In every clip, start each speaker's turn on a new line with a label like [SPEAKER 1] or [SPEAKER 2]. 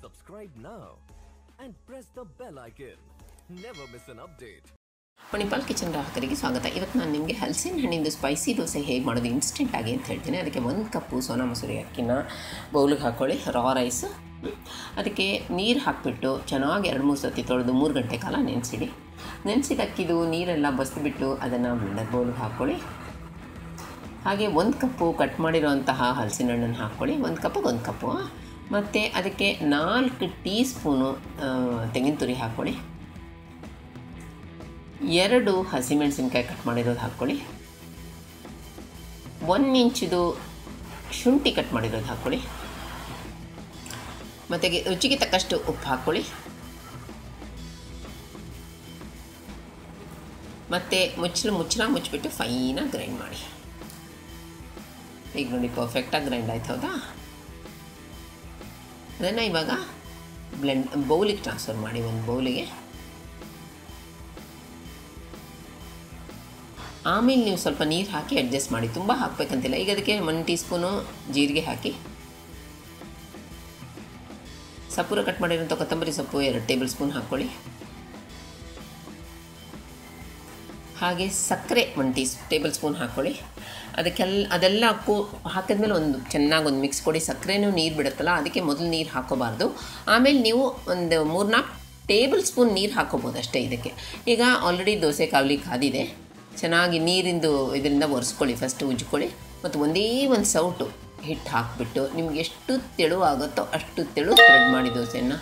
[SPEAKER 1] Subscribe now and press the bell icon. Never miss an update.
[SPEAKER 2] Manipal kitchen ಗ್ರಾಹಕರಿಗೆ ಸ್ವಾಗತ ಇವತ್ತು ನಾನು ನಿಮಗೆ ಹಲಸಿನ ಹಣ್ಣಿಂದು ಸ್ಪೈಸಿ ದೋಸೆ ಹೇಗೆ ಮಾಡೋದು ಇನ್ಸ್ಟೆಂಟ್ ಆಗಿ ಅಂತ ಹೇಳ್ತೀನಿ ಅದಕ್ಕೆ ಒಂದು ಕಪ್ಪು ಸೋನಾ ಮಸೂರಿ ಅಕ್ಕಿನ ಬೌಲಿಗೆ ಹಾಕ್ಕೊಳ್ಳಿ ರಾ ರೈಸ್ ಅದಕ್ಕೆ ನೀರು ಹಾಕಿಬಿಟ್ಟು ಚೆನ್ನಾಗಿ ಎರಡು ಮೂರು ಸತಿ ತೊಳೆದು ಮೂರು ಗಂಟೆ ಕಾಲ ನೆನೆಸಿಡಿ ನೆನೆಸಿದ ಅಕ್ಕಿದು ನೀರೆಲ್ಲ ಬಸ್ದುಬಿಟ್ಟು ಅದನ್ನು ಬ್ಲೆಂಡರ್ ಬೌಲಿಗೆ ಹಾಕ್ಕೊಳ್ಳಿ ಹಾಗೆ ಒಂದು ಕಪ್ಪು ಕಟ್ ಮಾಡಿರೋಂತಹ ಹಲಸಿನ ಹಣ್ಣನ್ನು ಹಾಕ್ಕೊಳ್ಳಿ ಒಂದು ಕಪ್ಪಿಗೆ ಒಂದು ಕಪ್ಪು ಮತ್ತು ಅದಕ್ಕೆ ನಾಲ್ಕು ಟೀ ಸ್ಪೂನು ತೆಂಗಿನ ತುರಿ ಹಾಕ್ಕೊಳ್ಳಿ ಎರಡು ಹಸಿಮೆಣಸಿನ್ಕಾಯಿ ಕಟ್ ಮಾಡಿರೋದು ಹಾಕ್ಕೊಳ್ಳಿ ಒಂದು ಇಂಚಿದು ಶುಂಠಿ ಕಟ್ ಮಾಡಿರೋದು ಹಾಕ್ಕೊಳ್ಳಿ ಮತ್ತು ರುಚಿಗೆ ತಕ್ಕಷ್ಟು ಉಪ್ಪು ಹಾಕ್ಕೊಳ್ಳಿ ಮತ್ತು ಮುಚ್ಚಲು ಮುಚ್ಚಳ ಮುಚ್ಚಿಬಿಟ್ಟು ಫೈನಾಗಿ ಗ್ರೈಂಡ್ ಮಾಡಿ ಈಗ ನೋಡಿ ಪರ್ಫೆಕ್ಟಾಗಿ ಗ್ರೈಂಡ್ ಆಯ್ತು ಹೌದಾ ಅದನ್ನು ಇವಾಗ ಬ್ಲೆಂಡ್ ಬೌಲಿಗೆ ಟ್ರಾನ್ಸ್ಫರ್ ಮಾಡಿ ಒಂದು ಬೌಲಿಗೆ ಆಮೇಲೆ ನೀವು ಸ್ವಲ್ಪ ನೀರು ಹಾಕಿ ಅಡ್ಜಸ್ಟ್ ಮಾಡಿ ತುಂಬ ಹಾಕಬೇಕಂತಿಲ್ಲ ಈಗ ಅದಕ್ಕೆ ಒನ್ ಟೀ ಸ್ಪೂನು ಜೀರಿಗೆ ಹಾಕಿ ಸಪೂರ ಕಟ್ ಮಾಡಿರೋಂಥ ಕೊತ್ತಂಬರಿ ಸೊಪ್ಪು ಎರಡು ಟೇಬಲ್ ಸ್ಪೂನ್ ಹಾಕ್ಕೊಳ್ಳಿ ಹಾಗೆ ಸಕ್ಕರೆ ಒನ್ ಟೀ ಟೇಬಲ್ ಸ್ಪೂನ್ ಹಾಕ್ಕೊಳ್ಳಿ ಅದಕ್ಕೆಲ್ಲ ಅದೆಲ್ಲ ಕೂ ಹಾಕಿದ್ಮೇಲೆ ಒಂದು ಚೆನ್ನಾಗಿ ಒಂದು ಮಿಕ್ಸ್ ಕೊಡಿ ಸಕ್ಕರೆನೂ ನೀರು ಬಿಡುತ್ತಲ್ಲ ಅದಕ್ಕೆ ಮೊದಲು ನೀರು ಹಾಕೋಬಾರ್ದು ಆಮೇಲೆ ನೀವು ಒಂದು ಮೂರ್ನಾಲ್ಕು ಟೇಬಲ್ ಸ್ಪೂನ್ ನೀರು ಹಾಕೋಬೋದು ಅಷ್ಟೇ ಇದಕ್ಕೆ ಈಗ ಆಲ್ರೆಡಿ ದೋಸೆ ಕಾವಲಿ ಕಾದಿದೆ ಚೆನ್ನಾಗಿ ನೀರಿಂದು ಇದರಿಂದ ಒರೆಸ್ಕೊಳ್ಳಿ ಫಸ್ಟ್ ಉಜ್ಕೊಳ್ಳಿ ಮತ್ತು ಒಂದೇ ಒಂದು ಸೌಟು ಹಿಟ್ಟು ಹಾಕಿಬಿಟ್ಟು ನಿಮ್ಗೆ ಎಷ್ಟು ತೆಳು ಆಗುತ್ತೋ ಅಷ್ಟು ತೆಳು ಸ್ಪ್ರೆಡ್ ಮಾಡಿ ದೋಸೆಯನ್ನು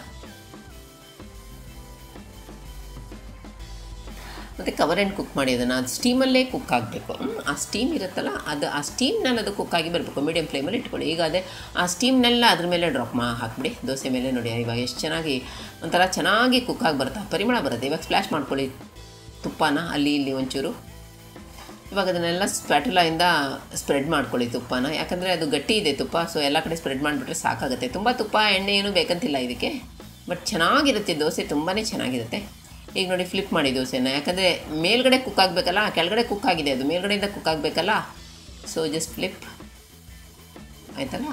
[SPEAKER 2] ಮತ್ತು ಕವರ್ ಆ್ಯಂಡ್ ಕುಕ್ ಮಾಡಿ ಅದನ್ನು ಅದು ಸ್ಟೀಮಲ್ಲೇ ಕುಕ್ ಆಗಬೇಕು ಆ ಸ್ಟೀಮ್ ಇರುತ್ತಲ್ಲ ಅದು ಆ ಸ್ಟೀಮ್ನಲ್ಲಿ ಅದು ಕುಕ್ ಆಗಿ ಬರಬೇಕು ಮೀಡಿಯಮ್ ಫ್ಲೇಮಲ್ಲಿ ಇಟ್ಕೊಳ್ಳಿ ಈಗ ಅದೇ ಆ ಸ್ಟೀಮ್ನೆಲ್ಲ ಅದ್ರ ಮೇಲೆ ಡ್ರಾಪ್ ಮಾ ಹಾಕ್ಬಿಡಿ ದೋಸೆ ಮೇಲೆ ನೋಡಿ ಇವಾಗ ಎಷ್ಟು ಚೆನ್ನಾಗಿ ಒಂಥರ ಚೆನ್ನಾಗಿ ಕುಕ್ ಆಗಿ ಬರುತ್ತೆ ಪರಿಮಳ ಬರುತ್ತೆ ಇವಾಗ ಸ್ಪ್ಲ್ಯಾಶ್ ಮಾಡ್ಕೊಳ್ಳಿ ತುಪ್ಪನ ಅಲ್ಲಿ ಇಲ್ಲಿ ಒಂಚೂರು ಇವಾಗ ಅದನ್ನೆಲ್ಲ ಸ್ಪ್ಯಾಟುಲಾಯಿಂದ ಸ್ಪ್ರೆಡ್ ಮಾಡ್ಕೊಳ್ಳಿ ತುಪ್ಪನ ಯಾಕಂದರೆ ಅದು ಗಟ್ಟಿ ಇದೆ ತುಪ್ಪ ಸೊ ಎಲ್ಲ ಕಡೆ ಸ್ಪ್ರೆಡ್ ಮಾಡಿಬಿಟ್ರೆ ಸಾಕಾಗುತ್ತೆ ತುಂಬ ತುಪ್ಪ ಎಣ್ಣೆ ಏನೂ ಬೇಕಂತಿಲ್ಲ ಇದಕ್ಕೆ ಬಟ್ ಚೆನ್ನಾಗಿರುತ್ತೆ ದೋಸೆ ತುಂಬಾ ಚೆನ್ನಾಗಿರುತ್ತೆ ಈಗ ನೋಡಿ ಫ್ಲಿಪ್ ಮಾಡಿ ದೋಸೆನ ಯಾಕಂದರೆ ಮೇಲ್ಗಡೆ ಕುಕ್ ಆಗಬೇಕಲ್ಲ ಕೆಳಗಡೆ ಕುಕ್ ಆಗಿದೆ ಅದು ಮೇಲ್ಗಡೆಯಿಂದ ಕುಕ್ ಆಗಬೇಕಲ್ಲ ಸೊ ಜಸ್ಟ್ ಫ್ಲಿಪ್ ಆಯ್ತಲ್ಲ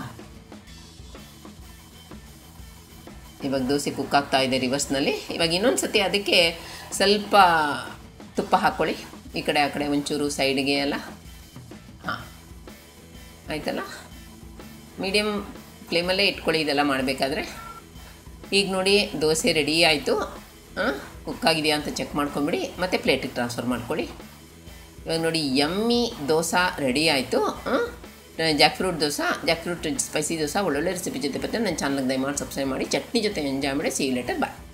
[SPEAKER 2] ಇವಾಗ ದೋಸೆ ಕುಕ್ ಆಗ್ತಾ ಇದೆ ರಿವರ್ಸ್ನಲ್ಲಿ ಇವಾಗ ಇನ್ನೊಂದು ಸತಿ ಅದಕ್ಕೆ ಸ್ವಲ್ಪ ತುಪ್ಪ ಹಾಕ್ಕೊಳ್ಳಿ ಈ ಕಡೆ ಆ ಕಡೆ ಒಂಚೂರು ಸೈಡ್ಗೆ ಎಲ್ಲ ಹಾಂ ಆಯ್ತಲ್ಲ ಮೀಡಿಯಮ್ ಫ್ಲೇಮಲ್ಲೇ ಇಟ್ಕೊಳ್ಳಿ ಇದೆಲ್ಲ ಮಾಡಬೇಕಾದ್ರೆ ಈಗ ನೋಡಿ ದೋಸೆ ರೆಡಿ ಆಯಿತು ಕುಕ್ಕಾಗಿದೆಯಾ ಅಂತ ಚೆಕ್ ಮಾಡ್ಕೊಂಬಿಡಿ ಮತ್ತು ಪ್ಲೇಟಿಗೆ ಟ್ರಾನ್ಸ್ಫರ್ ಮಾಡ್ಕೊಳ್ಳಿ ಇವಾಗ ನೋಡಿ ಯಮ್ಮಿ ದೋಸೆ ರೆಡಿ ಆಯಿತು jackfruit dosa jackfruit spicy dosa ಒಳ್ಳೊಳ್ಳೆ ರೆಸಿಪಿ ಜೊತೆ ಬರ್ತಾರೆ ನನ್ನ ಚಾನಲ್ಗೆ ದಯಮಾಡಿ ಸಬ್ಸ್ಕ್ರೈಬ್ ಮಾಡಿ ಚಟ್ನಿ ಜೊತೆ ಎಂಜಾಯ್ ಮಾಡಿ ಸಿ ಲೆಟರ್ ಬಾಯ್